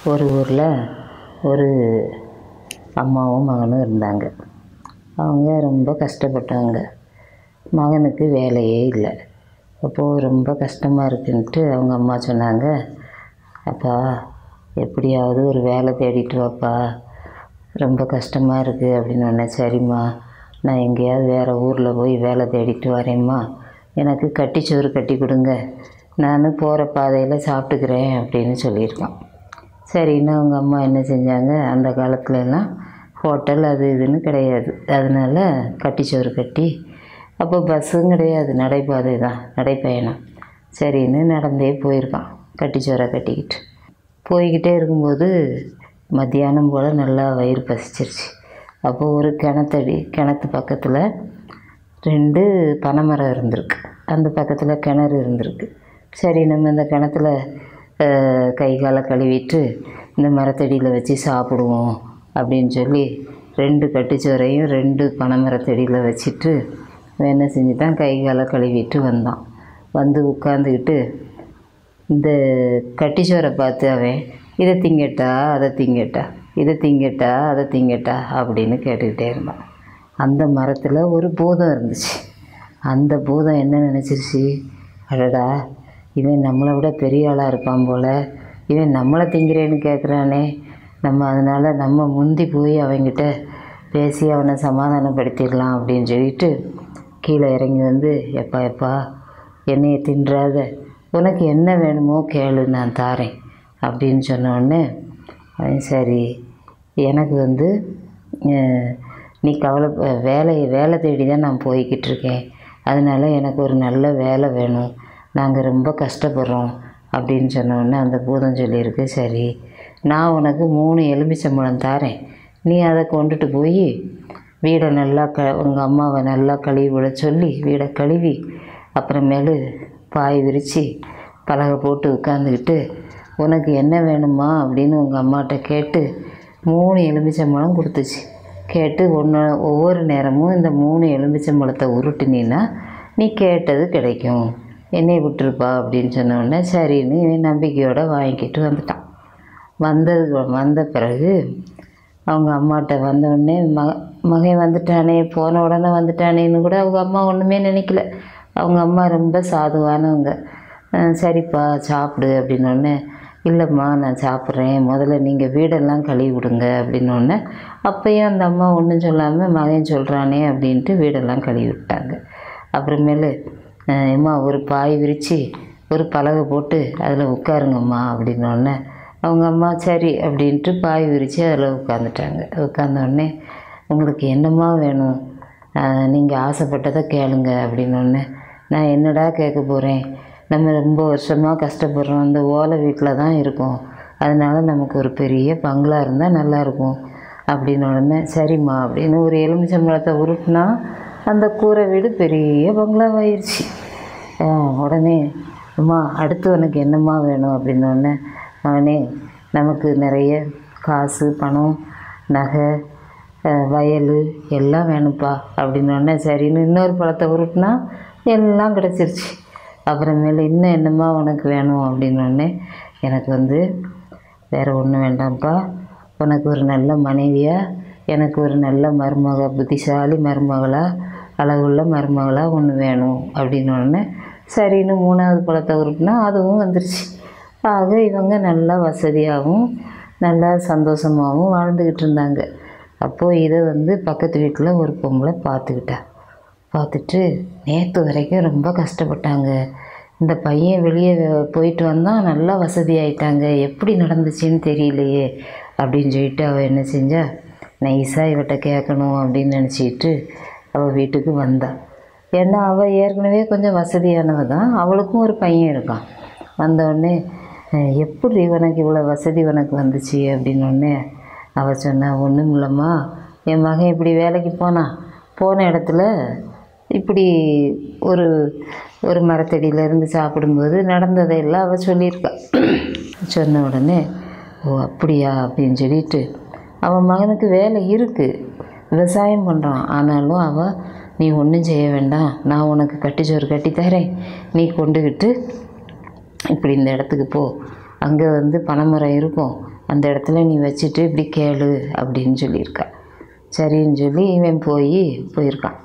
ஒரு ஊரில் ஒரு அம்மாவும் மகனும் இருந்தாங்க அவங்க ரொம்ப கஷ்டப்பட்டவங்க மகனுக்கு வேலையே இல்லை அப்போது ரொம்ப கஷ்டமாக இருக்குன்ட்டு அவங்க அம்மா சொன்னாங்க அப்பா எப்படியாவது ஒரு வேலை தேடிட்டு வாப்பா ரொம்ப கஷ்டமாக இருக்குது அப்படின்னு ஒன்று சரிம்மா நான் எங்கேயாவது வேறு ஊரில் போய் வேலை தேடிட்டு வரேம்மா எனக்கு கட்டிச்சோறு கட்டி கொடுங்க நான் போகிற பாதையில் சாப்பிட்டுக்கிறேன் அப்படின்னு சொல்லியிருக்கான் சரின்னு அவங்க அம்மா என்ன செஞ்சாங்க அந்த காலத்துல எல்லாம் ஹோட்டல் அது இதுன்னு கிடையாது அதனால் கட்டிச்சோறு கட்டி அப்போ பஸ்ஸும் கிடையாது நடைபாதை தான் நடைப்பயணம் சரின்னு நடந்தே போயிருக்கான் கட்டிச்சோறை கட்டிக்கிட்டு போய்கிட்டே இருக்கும்போது மத்தியானம் போல் நல்லா வயிறு பசிச்சிருச்சு அப்போது ஒரு கிணத்தடி கிணத்து பக்கத்தில் ரெண்டு பனைமரம் இருந்திருக்கு அந்த பக்கத்தில் கிணறு இருந்திருக்கு சரி நம்ம இந்த கிணத்துல அஹ், கை காலை கழுவிட்டு இந்த மரத்தடியில் வச்சு சாப்பிடுவோம் அப்படின்னு சொல்லி ரெண்டு கட்டுச்சோறையும் ரெண்டு பனைமரத்தடியில் வச்சுட்டு அவன் என்ன செஞ்சுட்டான் கை காலை கழுவிட்டு வந்தான் வந்து உட்காந்துக்கிட்டு இந்த கட்டிச்சோரை பார்த்து அவன் இதை திங்கட்டா அதை திங்கட்டா இதை திங்கட்டா அதை திங்கட்டா அப்படின்னு கேட்டுக்கிட்டே இருந்தான் அந்த மரத்தில் ஒரு பூதம் இருந்துச்சு அந்த பூதம் என்ன நினச்சிருச்சு அடடா இவன் நம்மளை விட பெரிய ஆளாக இருப்பான் போல் இவன் நம்மளை திங்கிறேன்னு கேட்குறானே நம்ம அதனால் நம்ம முந்தி போய் அவன்கிட்ட பேசி அவனை சமாதானப்படுத்திடலாம் அப்படின்னு சொல்லிட்டு கீழே இறங்கி வந்து எப்பா எப்பா என்னைய தின்றாத உனக்கு என்ன வேணுமோ கேளு நான் தாரேன் அப்படின்னு சொன்ன உடனே அவன் சரி எனக்கு வந்து அஹ், நீ கவலை வேலை வேலை தேடி தான் நான் போய்கிட்டு இருக்கேன் அதனால எனக்கு ஒரு நல்ல வேலை வேணும் நாங்கள் ரொம்ப கஷ்டப்படுறோம் அப்படின்னு சொன்ன உடனே அந்த பூதம் சொல்லியிருக்கு சரி நான் உனக்கு மூணு எலுமிச்சம்பழம் தாரேன் நீ அதை கொண்டுட்டு போய் வீடை நல்லா க உங்கள் அம்மாவை நல்லா கழுவி விட சொல்லி வீடை கழுவி அப்புறமேலு பாய் விரித்து பலகை போட்டு உட்காந்துக்கிட்டு உனக்கு என்ன வேணுமா அப்படின்னு உங்கள் அம்மாட்ட கேட்டு மூணு எலுமிச்சம்பழம் கொடுத்துச்சு கேட்டு ஒன்று ஒவ்வொரு நேரமும் இந்த மூணு எலுமிச்சம்பழத்தை உருட்டினீன்னா நீ கேட்டது கிடைக்கும் என்னை விட்டுருப்பா அப்படின்னு சொன்ன உடனே சரின்னு இவன் நம்பிக்கையோடு வாங்கிக்கிட்டு வந்துட்டான் வந்தது வந்த பிறகு அவங்க அம்மாட்ட வந்த உடனே மக மகன் வந்துட்டானே போன உடனே வந்துட்டானேன்னு கூட அவங்க அம்மா ஒன்றுமே நினைக்கல அவங்க அம்மா ரொம்ப சாதுவானவங்க அஹ் சரிப்பா சாப்பிடு அப்படின்னோடனே இல்லைம்மா நான் சாப்பிட்றேன் முதல்ல நீங்கள் வீடெல்லாம் கழுவி விடுங்க அப்படின்னோடனே அப்பயும் அந்த அம்மா ஒன்றும் சொல்லாமல் மகன் சொல்கிறானே அப்படின்ட்டு வீடெல்லாம் கழுவி விட்டாங்க அப்புறமேலு அஹ் அம்மா ஒரு பாய் விரித்து ஒரு பலகை போட்டு அதில் உட்காருங்கம்மா அப்படின்னோடனே அவங்க அம்மா சரி அப்படின்ட்டு பாய் விரித்து அதில் உட்காந்துட்டாங்க உட்காந்த உடனே உங்களுக்கு என்னம்மா வேணும் நீங்கள் ஆசைப்பட்டதை கேளுங்க அப்படின்னோடனே நான் என்னடா கேட்க போகிறேன் நம்ம ரொம்ப வருஷமாக கஷ்டப்படுறோம் அந்த ஓலை வீட்டில் தான் இருக்கோம் அதனால நமக்கு ஒரு பெரிய பங்களா இருந்தால் நல்லாயிருக்கும் அப்படின்னு உடனே சரிம்மா அப்படின்னு ஒரு எலுமிச்சம்பழத்தை உருட்டினா அந்த கூரை வீடு பெரிய பங்களாவாயிருச்சு ஆ, உடனே அம்மா அடுத்து உனக்கு என்னம்மா வேணும் அப்படின்னோடனே அவனே நமக்கு நிறைய காசு பணம் நகை அஹ், வயல் எல்லாம் வேணும்ப்பா அப்படின்னோடனே சரின்னு இன்னொரு பழத்தை உருட்டினா எல்லாம் கிடச்சிருச்சு அப்புறமேல இன்னும் என்னம்மா உனக்கு வேணும் அப்படின்னோடனே எனக்கு வந்து வேறு ஒன்றும் வேண்டாம்ப்பா உனக்கு ஒரு நல்ல மனைவியாக எனக்கு ஒரு நல்ல மருமக புத்திசாலி மருமகளாக அழகுள்ள மருமகளாக ஒன்று வேணும் அப்படின்னு உடனே சரின்னு மூணாவது பழத்தை உருட்டினா அதுவும் வந்துருச்சு ஆக இவங்க நல்லா வசதியாகவும் நல்லா சந்தோஷமாகவும் வாழ்ந்துக்கிட்டு இருந்தாங்க அப்போது இதை வந்து பக்கத்து வீட்டில் ஒரு பொம்பளை பார்த்துக்கிட்டா பார்த்துட்டு நேற்று வரைக்கும் ரொம்ப கஷ்டப்பட்டாங்க இந்த பையன் வெளியே போயிட்டு வந்தால் நல்லா வசதியாயிட்டாங்க எப்படி நடந்துச்சுன்னு தெரியலையே அப்படின்னு சொல்லிட்டு அவள் என்ன செஞ்சா நைஸாக இவட்ட கேட்கணும் அப்படின்னு நினச்சிக்கிட்டு அவள் வீட்டுக்கு வந்தா ஏன்னா அவள் ஏற்கனவே கொஞ்சம் வசதியானவ தான் அவளுக்கும் ஒரு பையன் இருக்கான் வந்த உடனே "அஹ், எப்படி உனக்கு இவ்வளோ வசதி உனக்கு வந்துச்சு அப்படின்னோடனே அவள் சொன்னா ஒன்றும் இல்லைம்மா என் மகன் இப்படி வேலைக்கு போனான் போன இடத்துல இப்படி ஒரு ஒரு மரத்தடியில இருந்து சாப்பிடும்போது நடந்ததையெல்லாம் அவள் சொல்லியிருக்கா சொன்ன உடனே ஓ அப்படியா அப்படின்னு சொல்லிட்டு அவன் மகனுக்கு வேலை இருக்குது விவசாயம் பண்ணுறான் ஆனாலும் அவள் நீ ஒன்றும் செய்ய வேண்டாம் நான் உனக்கு கட்டிச்சோறு கட்டி தரேன் நீ கொண்டுக்கிட்டு இப்படி இந்த இடத்துக்கு போ அங்கே வந்து பனைமரம் இருக்கும் அந்த இடத்துல நீ வச்சுட்டு இப்படி கேளு அப்படின்னு சொல்லியிருக்கா சரின்னு சொல்லி இவன் போய் போயிருக்கான்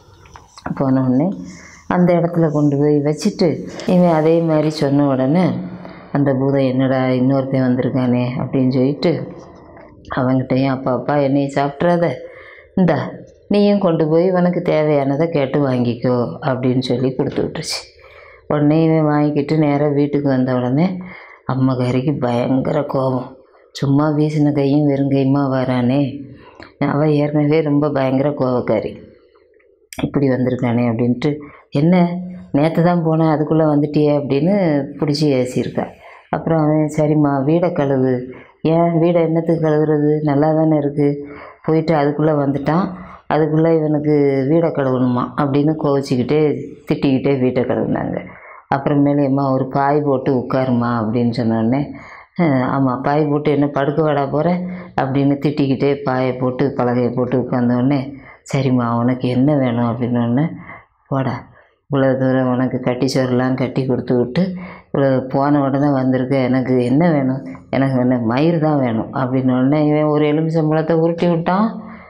போன உடனே அந்த இடத்துல கொண்டு போய் வச்சுட்டு இவன் அதே மாதிரி சொன்ன உடனே அந்த பூதம் என்னடா இன்னொருத்தன் வந்திருக்கானே அப்படின்னு சொல்லிட்டு அவன்கிட்டயும் அப்பா அப்பா என்னையும் சாப்பிட்றாத இந்தா நீயும் கொண்டு போய் உனக்கு தேவையானதை கேட்டு வாங்கிக்கோ அப்படின்னு சொல்லி கொடுத்து விட்டுருச்சு உடனே இவன் வாங்கிக்கிட்டு நேராக வீட்டுக்கு வந்த உடனே அம்மா கறிக்கு பயங்கர கோபம் சும்மா வீசின கையும் வெறும் கையுமா வரானே அவள் ஏற்கனவே ரொம்ப பயங்கர கோவக்காரி இப்படி வந்திருக்கானே அப்படின்ட்டு என்ன நேற்று தான் போனேன் அதுக்குள்ளே வந்துட்டியே அப்படின்னு பிடிச்சி ஏசியிருக்கா அப்புறம் அவன் சரிம்மா வீடை கழுவு ஏன் வீடை என்னத்துக்கு கழுவுறது நல்லா தானே இருக்குது போயிட்டு அதுக்குள்ளே வந்துட்டான் அதுக்குள்ளே இவனுக்கு வீடை கழுவணுமா அப்படின்னு கோவிச்சிக்கிட்டே திட்டிக்கிட்டே வீட்டை கழுவுனாங்க அப்புறமேலே அம்மா ஒரு பாய் போட்டு உட்காருமா அப்படின்னு சொன்னோடனே ஆமாம் பாய் போட்டு என்ன படுக்க வாடா போகிற அப்படின்னு திட்டிக்கிட்டே பாயை போட்டு பலகையை போட்டு உட்காந்தோடனே சரிம்மா உனக்கு என்ன வேணும் அப்படின்னோடனே போடா இவ்வளோ தூரம் உனக்கு கட்டி சோறுலாம் கட்டி கொடுத்து விட்டு இவ்வளோ போன உடனே வந்திருக்க எனக்கு என்ன வேணும் எனக்கு என்ன மயிர் தான் வேணும் அப்படின்னு உடனே இவன் ஒரு எலுமிச்சம்பழத்தை உருட்டி விட்டான்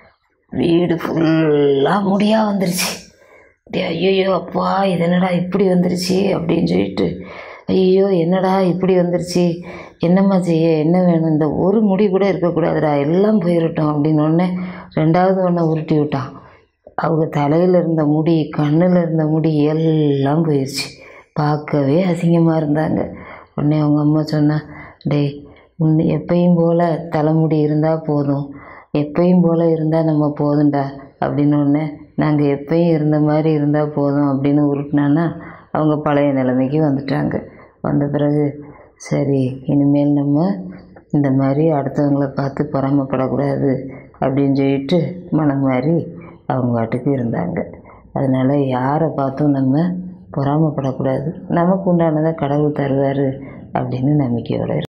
வீடு ஃபுல்லாக முடியாக வந்துருச்சு அப்படியே ஐயோ அப்பா இது என்னடா இப்படி வந்துருச்சு அப்படின்னு சொல்லிட்டு ஐயோ என்னடா இப்படி வந்துருச்சு என்னம்மா செய்ய என்ன வேணும் இந்த ஒரு முடி கூட இருக்கக்கூடாதுடா எல்லாம் போயிடட்டும் அப்படின்னு ஒன்று ரெண்டாவது ஒன்றை உருட்டி விட்டான் அவங்க தலையில் இருந்த முடி கண்ணில் இருந்த முடி எல்லாம் போயிடுச்சு பார்க்கவே அசிங்கமாக இருந்தாங்க உடனே அவங்க அம்மா சொன்னா டேய் உன் எப்பயும் போல் தலைமுடி இருந்தால் போதும் எப்பயும் போல் இருந்தால் நம்ம போதும்டா அப்படின்னு ஒன்று நாங்கள் எப்பயும் இருந்த மாதிரி இருந்தால் போதும் அப்படின்னு உருட்டினான்னா அவங்க பழைய நிலைமைக்கு வந்துட்டாங்க வந்த பிறகு சரி இனிமேல் நம்ம இந்த மாதிரி அடுத்தவங்கள பார்த்து பொறாமப்படக்கூடாது அப்படின்னு சொல்லிட்டு மனம் மாறி அவங்க பாட்டுக்கு இருந்தாங்க அதனால் யாரை பார்த்தும் நம்ம பொறாமப்படக்கூடாது நமக்கு உண்டானதை கடவுள் தருவார் அப்படின்னு நம்பிக்கையோடு